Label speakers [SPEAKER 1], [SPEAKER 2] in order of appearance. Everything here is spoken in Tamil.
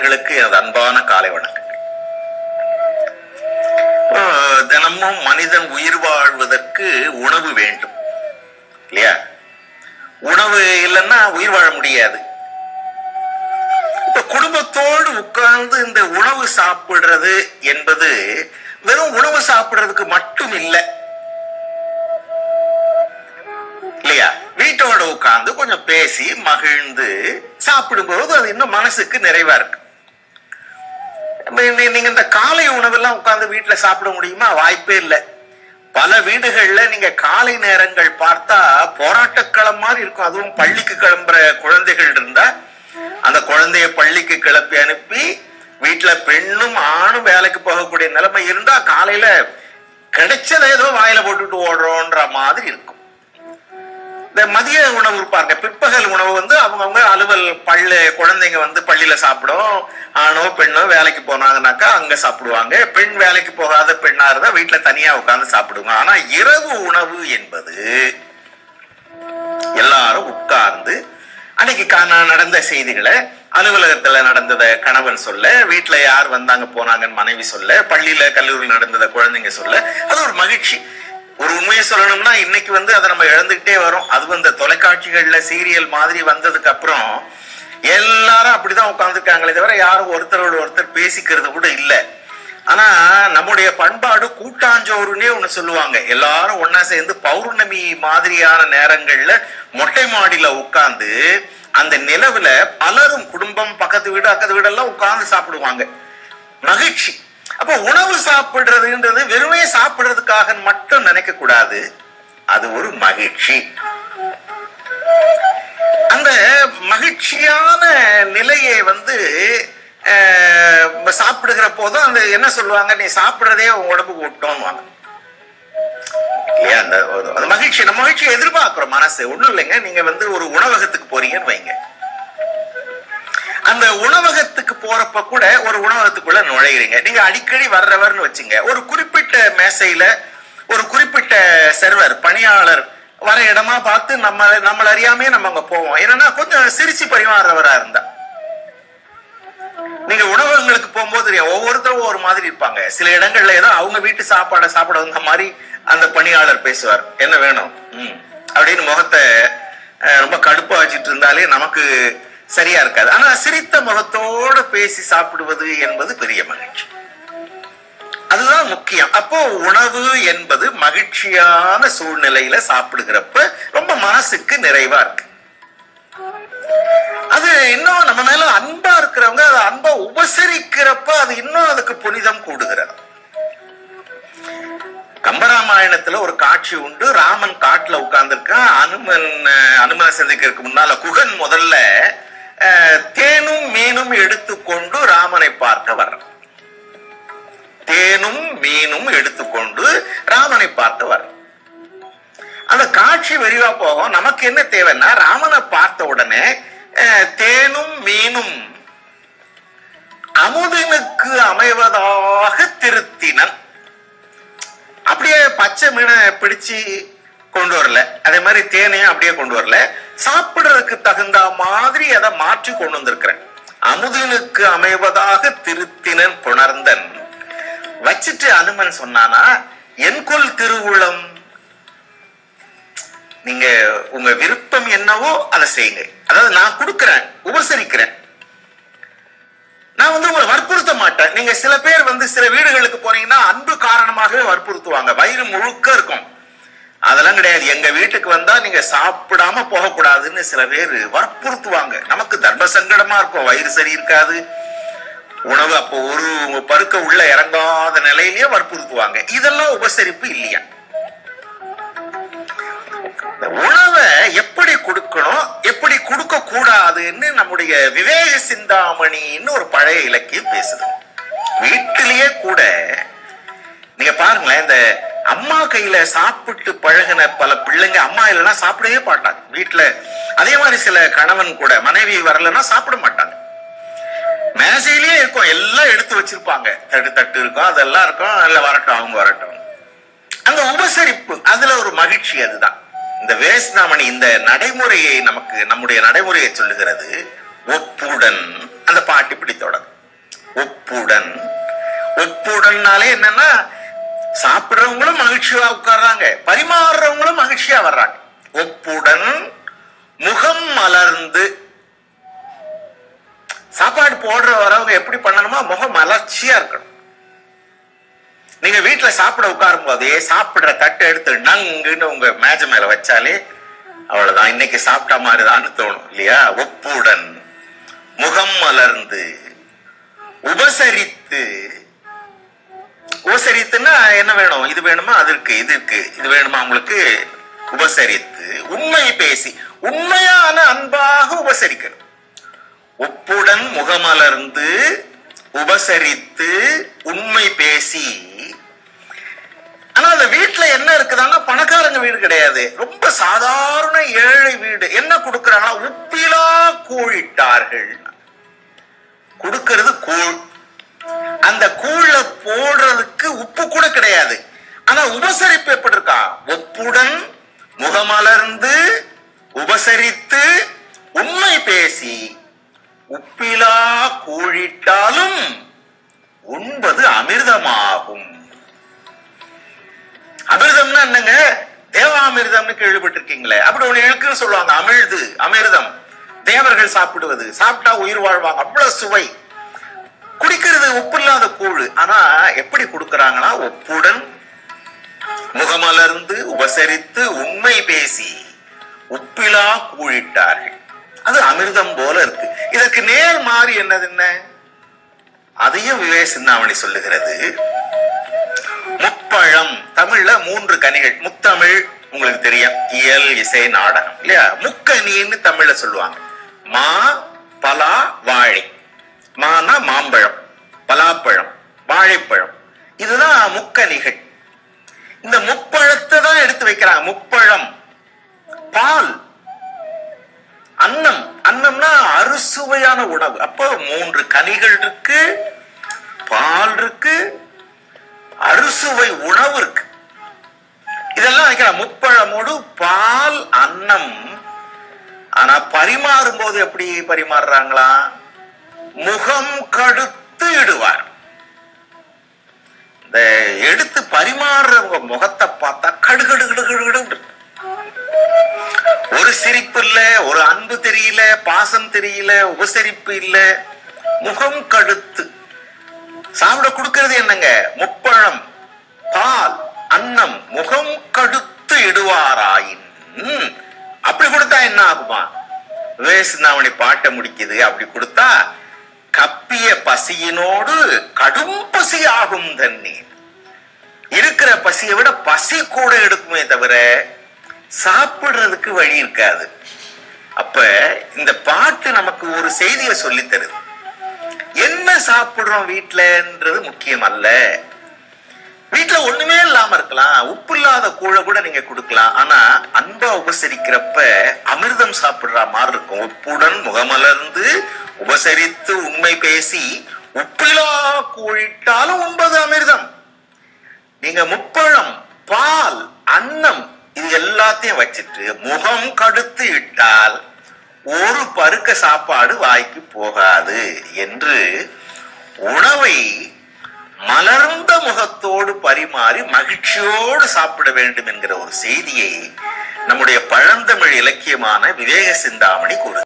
[SPEAKER 1] நேயர்களுக்கு எனது அன்பான காலை வணக்கங்கள் அஹ் தினமும் மனிதன் உயிர் வாழ்வதற்கு உணவு வேண்டும் இல்லையா உணவு இல்லைன்னா உயிர் வாழ முடியாது இப்ப குடும்பத்தோடு உட்கார்ந்து இந்த உணவு சாப்பிடுறது என்பது வெறும் உணவு சாப்பிடுறதுக்கு மட்டும் இல்லை இல்லையா வீட்டோட உட்கார்ந்து கொஞ்சம் பேசி மகிழ்ந்து சாப்பிடும்போது அது இன்னும் மனசுக்கு நிறைவா இருக்கு இப்ப நீ- நீங்க இந்த காலை உணவெல்லாம் உட்கார்ந்து வீட்டுல சாப்பிட முடியுமா வாய்ப்பே இல்லை பல வீடுகள்ல நீங்க காலை நேரங்கள் பார்த்தா போராட்டக்களம் மாதிரி இருக்கும் அதுவும் பள்ளிக்கு கிளம்புற குழந்தைகள் இருந்தா அந்த குழந்தைய பள்ளிக்கு கிளப்பி அனுப்பி வீட்டுல பெண்ணும் ஆணும் வேலைக்கு போகக்கூடிய நிலைமை இருந்தா காலையில கிடைச்சதை ஏதோ வாயில போட்டுட்டு ஓடுறோன்ற மாதிரி இருக்கும் இந்த மதிய உணவு இருப்பாங்க பிற்பகல் உணவு வந்து அவங்கவுங்க அலுவல் பள்ளு குழந்தைங்க வந்து பள்ளியில சாப்பிடும் ஆணோ பெண்ணோ வேலைக்கு போனாங்கனாக்கா அங்க சாப்பிடுவாங்க பெண் வேலைக்கு போகாத பெண்ணா இருந்தா வீட்டுல தனியா உட்கார்ந்து சாப்பிடுவாங்க ஆனா இரவு உணவு என்பது எல்லாரும் உட்கார்ந்து அன்னைக்கு காண நடந்த செய்திகளை அலுவலகத்துல நடந்தத கணவன் சொல்ல வீட்டுல யார் வந்தாங்க போனாங்கன்னு மனைவி சொல்ல பள்ளியில கல்லூரியில் நடந்தத குழந்தைங்க சொல்ல அது ஒரு மகிழ்ச்சி ஒரு உண்மையை சொல்லணும்னா இன்னைக்கு வந்து அதை நம்ம இழந்துகிட்டே வரோம் அதுவும் இந்த தொலைக்காட்சிகள்ல சீரியல் மாதிரி வந்ததுக்கு அப்புறம் எல்லாரும் அப்படிதான் உட்கார்ந்துருக்காங்களே தவிர யாரும் ஒருத்தரோட ஒருத்தர் பேசிக்கிறது கூட இல்லை ஆனா நம்முடைய பண்பாடு கூட்டாஞ்சோறுனே ஒண்ணு சொல்லுவாங்க எல்லாரும் ஒண்ணா சேர்ந்து பௌர்ணமி மாதிரியான நேரங்கள்ல மொட்டை மாடியில உட்கார்ந்து அந்த நிலவுல பலரும் குடும்பம் பக்கத்து வீடு அக்கத்து வீடெல்லாம் உட்கார்ந்து சாப்பிடுவாங்க மகிழ்ச்சி அப்ப உணவு சாப்பிடுறதுன்றது வெறுமே சாப்பிடுறதுக்காக மட்டும் நினைக்க கூடாது அது ஒரு மகிழ்ச்சி அந்த மகிழ்ச்சியான நிலையை வந்து அஹ், சாப்பிடுகிற போதும் அந்த என்ன சொல்லுவாங்க நீ சாப்பிடுறதே உன் உடம்புக்கு விட்டோம்வாங்க இல்லையா அந்த ஒரு- அந்த மகிழ்ச்சி நம்ம மகிழ்ச்சியை எதிர்பார்க்கிறோம் மனசு ஒண்ணும் இல்லைங்க நீங்க வந்து ஒரு உணவகத்துக்கு போறீங்கன்னு வைங்க அந்த உணவகத்துக்கு போறப்ப கூட ஒரு உணவகத்துக்குள்ள நுழையிறீங்க நீங்க அடிக்கடி வர்றவர்னு வச்சுங்க ஒரு குறிப்பிட்ட மேசையில ஒரு குறிப்பிட்ட சர்வர் பணியாளர் வர இடமா பார்த்து நம்ம நம்மள அறியாமே நம்ம அங்க போவோம் என்னன்னா கொஞ்சம் சிரிச்சு பரிமாறுறவரா இருந்தா நீங்க உணவகங்களுக்கு போகும்போது தெரியும், ஒவ்வொருத்தரும் ஒரு மாதிரி இருப்பாங்க சில இடங்கள்ல ஏதோ அவங்க வீட்டு சாப்பாடை சாப்பிட வந்த மாதிரி அந்த பணியாளர் பேசுவார் என்ன வேணும் ம் அப்படின்னு முகத்தை அஹ், ரொம்ப கடுப்பா வச்சுட்டு இருந்தாலே நமக்கு சரியா இருக்காது ஆனா சிரித்த முகத்தோட பேசி சாப்பிடுவது என்பது பெரிய மகிழ்ச்சி அதுதான் முக்கியம் அப்போ உணவு என்பது மகிழ்ச்சியான சூழ்நிலையில சாப்பிடுகிறப்ப ரொம்ப மனசுக்கு நிறைவா இருக்கு அது இன்னும் நம்ம மேல அன்பா இருக்கிறவங்க அதை அன்பா உபசரிக்கிறப்ப அது இன்னும் அதுக்கு புனிதம் கூடுகிறது கம்பராமாயணத்துல ஒரு காட்சி உண்டு ராமன் காட்டுல உட்கார்ந்துருக்கான் அனுமன் அஹ், அனுமனை சந்திக்கிறதுக்கு முன்னால குகன் முதல்ல அஹ், தேனும் மீனும் எடுத்துக்கொண்டு ராமனை பார்க்க வர்றான் தேனும் மீனும் எடுத்துக்கொண்டு ராமனை பார்க்க வர்றான் அந்த காட்சி விரிவா போகும் நமக்கு என்ன தேவைன்னா ராமனை பார்த்த உடனே அஹ், தேனும் மீனும் அமுதனுக்கு அமைவதாக திருத்தினன் அப்படியே பச்சை மீனை பிடிச்சு கொண்டு வரல அதே மாதிரி தேனையும் அப்படியே கொண்டு வரல சாப்பிடுறதுக்கு தகுந்த மாதிரி அதை மாற்றி கொண்டு வந்திருக்கிறேன் அமுதனுக்கு அமைவதாக திருத்தினன் புணர்ந்தன் வச்சிட்டு அனுமன் சொன்னானா என்கொல் திருவுளம் நீங்க உங்க விருப்பம் என்னவோ அதை செய்யுங்க அதாவது நான் கொடுக்கிறேன் உபசரிக்கிறேன் நான் வந்து உங்களை வற்புறுத்த மாட்டேன் நீங்க சில பேர் வந்து சில வீடுகளுக்கு போனீங்கன்னா அன்பு காரணமாகவே வற்புறுத்துவாங்க வயிறு முழுக்க இருக்கும் அதெல்லாம் கிடையாது எங்க வீட்டுக்கு வந்தா நீங்க சாப்பிடாம போகக்கூடாதுன்னு சில பேர் வற்புறுத்துவாங்க நமக்கு தர்ம சங்கடமா இருக்கும் வயிறு சரி இருக்காது உணவு அப்போ ஒரு பருக்க உள்ள இறங்காத நிலையிலேயே வற்புறுத்துவாங்க இதெல்லாம் உபசரிப்பு இல்லையா இந்த உணவை எப்படி கொடுக்கணும் எப்படி கொடுக்க கூடாதுன்னு நம்முடைய விவேக சிந்தாமணின்னு ஒரு பழைய இலக்கியம் பேசுது வீட்டிலேயே கூட நீங்க பாருங்களேன் இந்த அம்மா கையில சாப்பிட்டு பழகின பல பிள்ளைங்க அம்மா இல்லைன்னா சாப்பிடவே மாட்டாங்க வீட்டுல அதே மாதிரி சில கணவன் கூட மனைவி வரலன்னா சாப்பிட மாட்டாங்க மேசையிலேயே இருக்கும் எல்லாம் எடுத்து வச்சிருப்பாங்க தட்டு தட்டு இருக்கும் அதெல்லாம் இருக்கும் இல்ல வரட்டும் அவங்க வரட்டும் அந்த உபசரிப்பு அதுல ஒரு மகிழ்ச்சி அதுதான் இந்த வேஸ்நாமணி இந்த நடைமுறையை நமக்கு நம்முடைய நடைமுறையை சொல்லுகிறது ஒப்புடன் அந்த பாட்டு இப்படி தொடங்கும் ஒப்புடன் ஒப்புடன்னாலே என்னன்னா சாப்பிடுறவங்களும் மகிழ்ச்சியா உட்கார்றாங்க பரிமாறுறவங்களும் மகிழ்ச்சியா வர்றாங்க ஒப்புடன் முகம் மலர்ந்து சாப்பாடு போடுற வரவங்க எப்படி பண்ணணுமா முகம் மலர்ச்சியா இருக்கணும் நீங்க வீட்டுல சாப்பிட உட்காரும் போதே சாப்பிடுற தட்டை எடுத்து நங்குன்னு உங்க மேஜை மேல வச்சாலே அவ்வளவுதான் இன்னைக்கு சாப்பிட்ட மாதிரிதான்னு தோணும் இல்லையா ஒப்புடன் முகம் மலர்ந்து உபசரித்து உபசரித்துன்னா என்ன வேணும் இது வேணுமா அது இருக்கு இது இருக்கு இது வேணுமா உங்களுக்கு உபசரித்து உண்மை பேசி உண்மையான அன்பாக உபசரிக்கணும் உப்புடன் முகமலர்ந்து உபசரித்து உண்மை பேசி ஆனா அந்த வீட்டுல என்ன இருக்குதான்னா பணக்காரங்க வீடு கிடையாது ரொம்ப சாதாரண ஏழை வீடு என்ன கொடுக்கறாங்கன்னா உப்பிலா கூழிட்டார்கள் கொடுக்கிறது கூழ் அந்த கூழ்ல போடுறதுக்கு உப்பு கூட கிடையாது ஆனா உபசரிப்பு எப்படி இருக்கா ஒப்புடன் முகமலர்ந்து உபசரித்து உண்மை பேசி உப்பிலா கூழிட்டாலும் உண்பது அமிர்தமாகும் அமிர்தம்னா என்னங்க தேவாமிர்தம்னு கேள்விப்பட்டிருக்கீங்களே அப்படி ஒண்ணு இருக்குன்னு சொல்லுவாங்க அமிழ்து அமிர்தம் தேவர்கள் சாப்பிடுவது சாப்பிட்டா உயிர் வாழ்வாங்க அவ்வளவு சுவை குடிக்கிறது உப்பு இல்லாத கூழ் ஆனா எப்படி கொடுக்கறாங்கன்னா உப்புடன் முகமலர்ந்து உபசரித்து உண்மை பேசி உப்பிலா கூழிட்டார்கள் அது அமிர்தம் போல இருக்கு இதற்கு நேர் மாறி என்னது என்ன அதையும் விவேக சிந்தாமணி சொல்லுகிறது முப்பழம் தமிழ்ல மூன்று கனிகள் முத்தமிழ் உங்களுக்கு தெரியும் இயல் இசை நாடகம் இல்லையா முக்கனின்னு தமிழ்ல சொல்லுவாங்க மா பலா வாழை மானா மாம்பழம் பலாப்பழம் வாழைப்பழம் இதுதான் முக்கனிகள் இந்த முப்பழத்தை தான் எடுத்து வைக்கிறாங்க முப்பழம் பால் அன்னம் அன்னம்னா அறுசுவையான உணவு அப்போ மூன்று கனிகள் இருக்கு பால் இருக்கு அறுசுவை உணவு இருக்கு இதெல்லாம் வைக்கலாம் முப்பழமோடு பால் அன்னம் ஆனா பரிமாறும் போது எப்படி பரிமாறுறாங்களா முகம் கடுத்து இடுவார் இந்த எடுத்து பரிமாறுறவங்க முகத்தை பார்த்தா கடுகடு கடுகடு ஒரு சிரிப்பு இல்ல ஒரு அன்பு தெரியல பாசம் தெரியல உபசரிப்பு இல்ல முகம் கடுத்து சாப்பிட கொடுக்கிறது என்னங்க முப்பழம் பால் அன்னம் முகம் கடுத்து இடுவாராயின் ம், அப்படி கொடுத்தா என்ன ஆகுமா வேசுந்தாமணி பாட்டை முடிக்குது அப்படி கொடுத்தா கப்பிய பசியினோடு கடும் பசி ஆகும் தண்ணீர் இருக்கிற பசியை விட பசி கூட எடுக்குமே தவிர சாப்பிடுறதுக்கு வழி இருக்காது அப்ப இந்த பாட்டு நமக்கு ஒரு செய்தியை சொல்லித் தருது என்ன சாப்பிடுறோம் வீட்டுலன்றது முக்கியம் அல்ல வீட்டுல ஒண்ணுமே இல்லாம இருக்கலாம் உப்பு இல்லாத கூழ கூட நீங்க கொடுக்கலாம் ஆனா அன்பா உபசரிக்கிறப்ப அமிர்தம் சாப்பிடுற மாதிரி இருக்கும் உப்புடன் முகமலர்ந்து உபசரித்து உண்மை பேசி உப்பிலா கூழிட்டாலும் உண்பது அமிர்தம் நீங்க முப்பழம் பால் அன்னம் இது எல்லாத்தையும் வச்சுட்டு முகம் கடுத்து இட்டால் ஒரு பருக்க சாப்பாடு வாய்க்கு போகாது என்று உணவை மலர்ந்த முகத்தோடு பரிமாறி மகிழ்ச்சியோடு சாப்பிட வேண்டும் என்கிற ஒரு செய்தியை நம்முடைய பழந்தமிழ் இலக்கியமான விவேக சிந்தாமணி கூறு